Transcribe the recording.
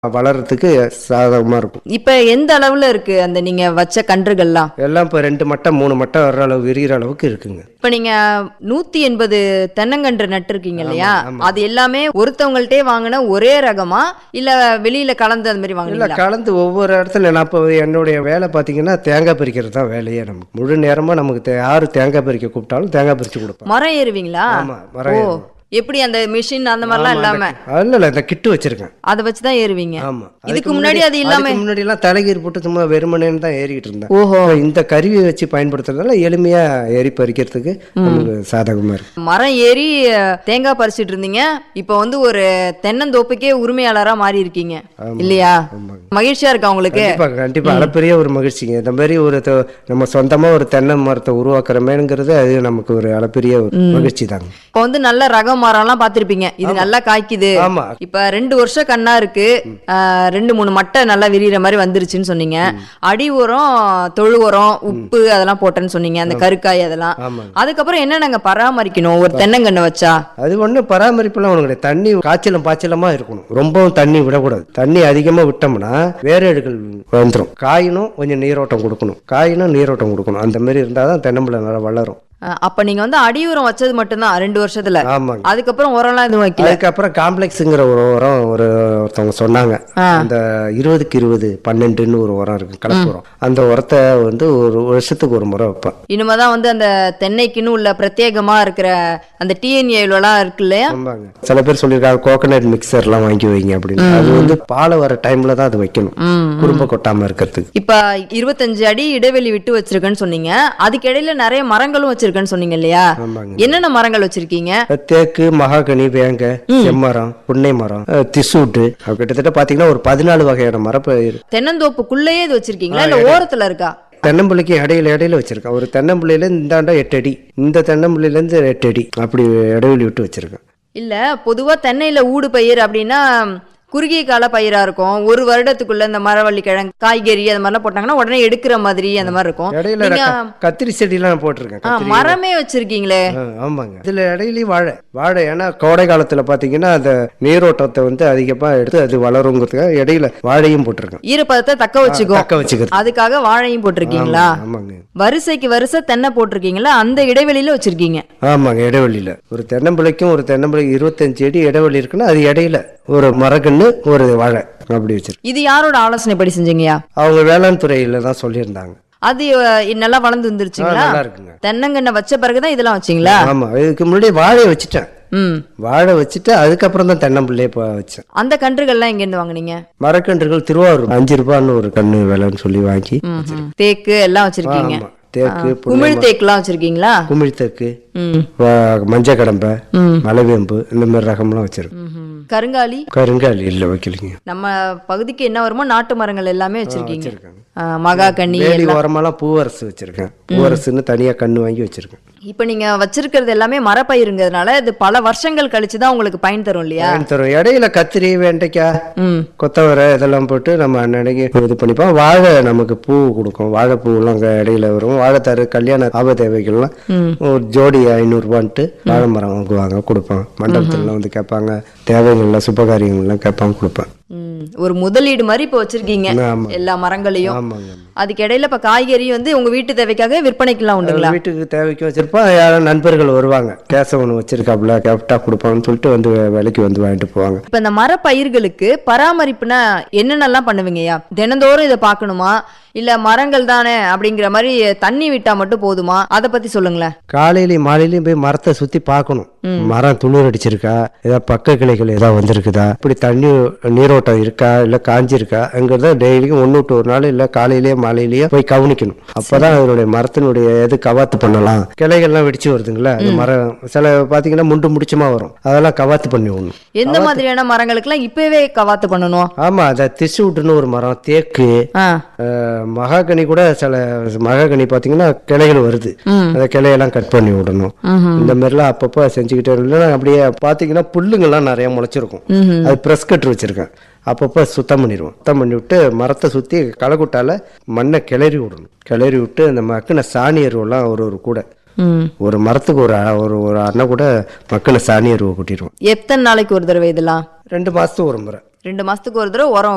வளர்றதுக்கு சாதகமாக இருக்கும் இப்ப எந்த அளவுல இருக்கு அந்த நீங்க வச்ச கன்றுகள்லாம் எல்லாம் இப்போ ரெண்டு மட்டை மூணு மட்டை வர்ற அளவு விரிகிற அளவுக்கு இருக்குங்க இப்ப நீங்க நூத்தி எண்பது தென்னங்கன்று நட்டிருக்கீங்க இல்லையா அது எல்லாமே ஒருத்தவங்கள்ட்டே வாங்கின ஒரே ரகமா இல்ல வெளியில கலந்து அந்த மாதிரி இல்லை வாங்குனீங்களா கலந்து ஒவ்வொரு இடத்துல நான் இப்போ என்னுடைய வேலை பார்த்தீங்கன்னா தேங்காய் பறிக்கிறது தான் வேலையே நமக்கு முழு நேரமாக நமக்கு தே- யாரு தேங்காய் பறிக்க கூப்பிட்டாலும் தேங்காய் பறித்து கொடுப்பேன் மரம் ஏறுவீங்களா ஆமாம் மரம் ஓ ஏறுவோம். எப்படி அந்த மிஷின் அந்த மாதிரிலாம் இல்லாம இல்லை இல்லை இந்த கிட்டு வச்சிருக்கேன் அதை வச்சுதான் ஏறுவீங்க ஆமாம் இதுக்கு முன்னாடி அது இல்லாம முன்னாடிலாம் தலைகீர் போட்டு சும்மா வெறுமனேன்னு தான் ஏறிக்கிட்டு இருந்தேன் ஓஹோ இந்த கருவியை வச்சு பயன்படுத்துறதுனால எளிமையா ஏறி பறிக்கிறதுக்கு நமக்கு சாதகமா இருக்கு மரம் ஏறி அஹ், தேங்காய் பறிச்சிட்டு இருந்தீங்க இப்போ வந்து ஒரு தென்னந்தோப்புக்கே உரிமையாளரா மாறி இருக்கீங்க இல்லையா மகிழ்ச்சியா இருக்கா உங்களுக்கு கண்டிப்பா கண்டிப்பா அளப்பெரிய ஒரு மகிழ்ச்சிங்க இந்த மாதிரி ஒரு தொ- நம்ம சொந்தமா ஒரு தென்னை மரத்தை உருவாக்குறமேங்கிறது அது நமக்கு ஒரு அளப்பெரிய ஒரு மகிழ்ச்சி தாங்க இப்போ வந்து நல்ல ரக மரம்லாம் பார்த்திருப்பீங்க இது நல்லா காய்க்குது ஆமா இப்ப ரெண்டு வருஷம் கண்ணா இருக்கு ஆஹ், ரெண்டு மூணு மட்டை நல்லா விரிகிற மாதிரி வந்துருச்சுன்னு சொன்னீங்க அடி உரம் தொழு உரம் உப்பு அதெல்லாம் போட்டேன்னு சொன்னீங்க அந்த கருக்காய் அதெல்லாம் ஆமாங்க அதுக்கப்புறம் என்ன நாங்க பராமரிக்கணும் ஒரு தென்னங்கண்ணை வச்சா அது ஒன்றும் பராமரிப்புலாம் ஒன்றும் கிடையாது தண்ணி காய்ச்சலும் பாய்ச்சலமா இருக்கணும் ரொம்பவும் தண்ணி விடக்கூடாது தண்ணி அதிகமாக விட்டோம்னா வேரேடுகள் வந்துடும் காயினும் கொஞ்சம் நீரோட்டம் கொடுக்கணும் காயினும் நீரோட்டம் கொடுக்கணும் அந்த மாதிரி இருந்தால் தான் தென்னம்பிள்ளை நல்லா வளரும் ஆஹ், அப்ப நீங்க வந்து அடி உரம் வச்சது மட்டும்தான் ரெண்டு வருஷத்துல ஆமாங்க அதுக்கப்புறம் உரம்லாம் எதுவும் வைக்கல அதுக்கப்புறம் காம்ப்ளெக்ஸுங்கிற ஒரு உரம் ஒரு ஒருத்தவங்க சொன்னாங்க ஆ. அந்த இருபதுக்கு இருபது பன்னெண்டுன்னு ஒரு உரம் இருக்கு கலப்பு உரம் அந்த உரத்தை வந்து ஒரு வருஷத்துக்கு ஒரு முறை வைப்பேன் இனிமேதான் வந்து அந்த தென்னைக்குன்னு உள்ள பிரத்யேகமா இருக்கிற அந்த டிஎன்ஏலாம் இருக்கு இல்லையா ஆமாங்க சில பேர் சொல்லியிருக்காங்க கோகனட் மிக்சர்லாம் வாங்கி வைங்க அப்படின்னு அது வந்து பாலை வர டைம்ல தான் அது வைக்கணும் ம். குறும்ப கொட்டாம இருக்கிறதுக்கு இப்ப இருபத்தஞ்சு அடி இடைவெளி விட்டு வச்சிருக்கேன்னு சொன்னீங்க அதுக்கு இடையில நிறைய மரங்களும் வச்சிருக்கேன்னு சொன்னீங்க இல்லையா ஆமாங்க என்னென்ன மரங்கள் வச்சிருக்கீங்க தேக்கு மகாகனி வேங்க செம்மரம் புன்னை மரம் அஹ், திசூட்டு அது கிட்டத்தட்ட பாத்தீங்கன்னா ஒரு பதினாலு வகையான மரப்பயிர் தென்னந்தோப்புக்குள்ளேயே இது வச்சிருக்கீங்களா இல்ல ஓரத்துல இருக்கா தென்னம்பிள்ளைக்கு இடையில இடையில வச்சிருக்கேன் ஒரு தென்னம்பிள்ளையில இருந்து இந்தாண்ட எட்டு அடி இந்த தென்னம்பிள்ளையில இருந்து எட்டு அடி அப்படி இடைவெளி விட்டு வச்சிருக்கேன் இல்ல பொதுவா தென்னையில ஊடு பயிர் அப்படின்னா குறுகிய கால பயிரா இருக்கும் ஒரு வருடத்துக்குள்ள இந்த மரவள்ளி கிழங்கு காய்கறி அந்த மாதிரிலாம் போட்டாங்கன்னா உடனே எடுக்கிற மாதிரி அந்த மாதிரி இருக்கும் இடையில நீங்க க- கத்திரி செடியெல்லாம் போட்டிருக்கேன் ஆ, கத்திரி மரமே வச்சிருக்கீங்களே ஆ, ஆமாங்க இதுல இடையிலயும் வாழை வாழை ஏன்னா கோடை காலத்துல பாத்தீங்கன்னா அந்த நீரோட்டத்தை வந்து அதிகமா எடுத்து அது வளருங்கிறதுக்காக இடையில வாழையும் போட்டிருக்கேன் ஈரப்பதத்தை தக்க வச்சுக்கும் தக்க வச்சுக்கிறது அதுக்காக வாழையும் போட்டிருக்கீங்களா ஆமாங்க வரிசைக்கு வரிசை தென்னை போட்டிருக்கீங்களா அந்த இடைவெளியில வச்சிருக்கீங்க ஆமாங்க இடைவெளியில ஒரு தென்னம்பிள்ளைக்கும் ஒரு தென்னம்பிள்ளை இருபத்தஞ்சு அடி இடைவெளி இருக்குன்னா அது இடையில ஒரு மரக்கன்று ஒரு வாழை அப்படி வச்சிருக்கேன் இது யாரோட ஆலோசனைப்படி செஞ்சீங்கயா அவங்க வேளாண் துறையில தான் சொல்லியிருந்தாங்க அது அஹ், நல்லா வளர்ந்து ஆ, வந்துருச்சுங்களா நல்லா இருக்குங்க தென்னங்கண்ணை வச்ச பிறகுதான் இதெல்லாம் வச்சீங்களா ஆமா இதுக்கு முன்னாடி வாழையை வச்சுட்டேன் ம் வாழை வச்சுட்டு அதுக்கப்புறம் தான் தென்னம்பிள்ளையே இப்போ வச்சேன் அந்த கன்றுகள்லாம் எங்க இருந்து வாங்குனீங்க மரக்கன்றுகள் திருவாரூர் அஞ்சு ரூபான்னு ஒரு கன்று விலைன்னு சொல்லி வாங்கி ம்ஹும். தேக்கு எல்லாம் வச்சிருக்கீங்க ஆமா தேக்கு குமிழ் தேக்குலாம் வச்சிருக்கீங்களா குமிழ்த்தேக்கு ம் மஞ்சள் கடம்பை ம். மலைவேம்பு இந்த மாதிரி ரகம்லாம் வச்சிருக்கேன் ம்ஹும். கருங்காலி கருங்காலி இல்லை வைக்கலைங்க நம்ம பகுதிக்கு என்ன வருமோ நாட்டு மரங்கள் எல்லாமே வச்சிருக்கீங்க வச்சிருக்காங்க ஆ, மகாகனி வேலி ஓரமெல்லாம் பூவரசு வச்சிருக்கேன் பூவரசுன்னு தனியா கன்று வாங்கி வச்சிருக்கேன் இப்ப நீங்க வச்சிருக்கிறது எல்லாமே மரப்பயிருங்கிறதுனால இது பல வருஷங்கள் கழிச்சு தான் உங்களுக்கு பயன் தரும் இல்லையா பயன் தரும் இடையில கத்திரி வெண்டைக்காய் ம் கொத்தவரை இதெல்லாம் போட்டு நம்ம அன்னன்னைக்கு இது பண்ணிப்போம் வாழை நமக்கு பூ கொடுக்கும் வாழைப்பூலாம் அங்கே இடையில வரும் வாழைத்தாரு கல்யாண ஆப தேவைகள்லாம் ஒரு ஜோடி ஐநூறுரூவான்ட்டு வாழை மரம் வாங்குவாங்க கொடுப்பேன் மண்டபத்துலலாம் வந்து கேட்பாங்க தேவைகள்லாம் சுபகாரியங்கள்லாம் கேட்பாங்க கொடுப்பேன் ம். ஒரு முதலீடு மாதிரி இப்ப வச்சிருக்கீங்க ஆமா எல்லா மரங்களையும் ஆமாங்க அதுக்கு இடையில இப்ப காய்கறி வந்து உங்க வீட்டு தேவைக்காக விற்பனைக்கெல்லாம் உண்டுங்களா வீட்டுக்கு தேவைக்கு வச்சிருப்போம் யாரும் நண்பர்கள் வருவாங்க கேசவன் வச்சிருக்காப்புல கேப்டா கொடுப்பான்னு சொல்லிட்டு வந்து விலைக்கு வந்து வாங்கிட்டு போவாங்க இப்ப இந்த மரப்பயிர்களுக்கு பராமரிப்புனா என்னென்னலாம் பண்ணுவீங்கய்யா தினந்தோறும் இதை பார்க்கணுமா இல்ல மரங்கள் தானே அப்படிங்கிற மாதிரி தண்ணி விட்டா மட்டும் போதுமா அதை பத்தி சொல்லுங்களேன் காலையிலயும் மாலையிலயும் போய் மரத்தை சுத்தி பார்க்கணும் மரம் துளிர் அடிச்சிருக்கா ஏதாவது பக்க கிளைகள் ஏதாவது வந்திருக்குதா இப்படி தண்ணி நீரோட்டம் இருக்கா இல்ல காஞ்சிருக்காங்கிறத டெய்லியும் ஒன்று விட்டு ஒரு நாள் இல்ல காலையிலயோ மாலையிலயோ போய் கவனிக்கணும் அப்பதான் அதனுடைய மரத்தினுடைய எது கவாத்து பண்ணலாம் கிளைகள்லாம் வெடிச்சு வருதுங்களா அது மரம் சில பாத்தீங்கன்னா முண்டு முடிச்சுமா வரும் அதெல்லாம் கவாத்து பண்ணி விடணும் எந்த மாதிரியான மரங்களுக்கெல்லாம் இப்பவே கவாத்து பண்ணணும் ஆமா அதை திசுவுட்டுன்னு ஒரு மரம் தேக்கு ஆ அஹ், மகாகனி கூட சில மகாகனி பாத்தீங்கன்னா கிளைகள் வருது ம். அந்த கிளையெல்லாம் கட் பண்ணி விடணும் ம்ஹும். இந்த மாதிரிலாம் அப்பப்போ செஞ்சுக்கிட்டே இல்லைன்னா அப்படியே பார்த்தீங்கன்னா புல்லுங்கெல்லாம் நிறைய முளைச்சிருக்கும் ம்ஹும். அது ப்ரெஸ் கட்டர் வச்சிருக்கேன் அப்பப்போ சுத்தம் பண்ணிடுவோம் சுத்தம் பண்ணி விட்டு மரத்தை சுற்றி களைக்குட்டால மண்ணை கிளறி விடணும் கிளறி விட்டு அந்த மக்கின சாணி எருவெல்லாம் ஒரு ஒரு கூட ம் ஒரு மரத்துக்கு ஒரு அ- ஒரு ஒரு அண்ணன் கூட மக்கின சாணி எருவை கொட்டிடுவோம் எத்தனை நாளைக்கு ஒரு தடவை இதெல்லாம் ரெண்டு மாதத்துக்கு ஒரு முறை ரெண்டு மாசத்துக்கு ஒரு தடவை உரம்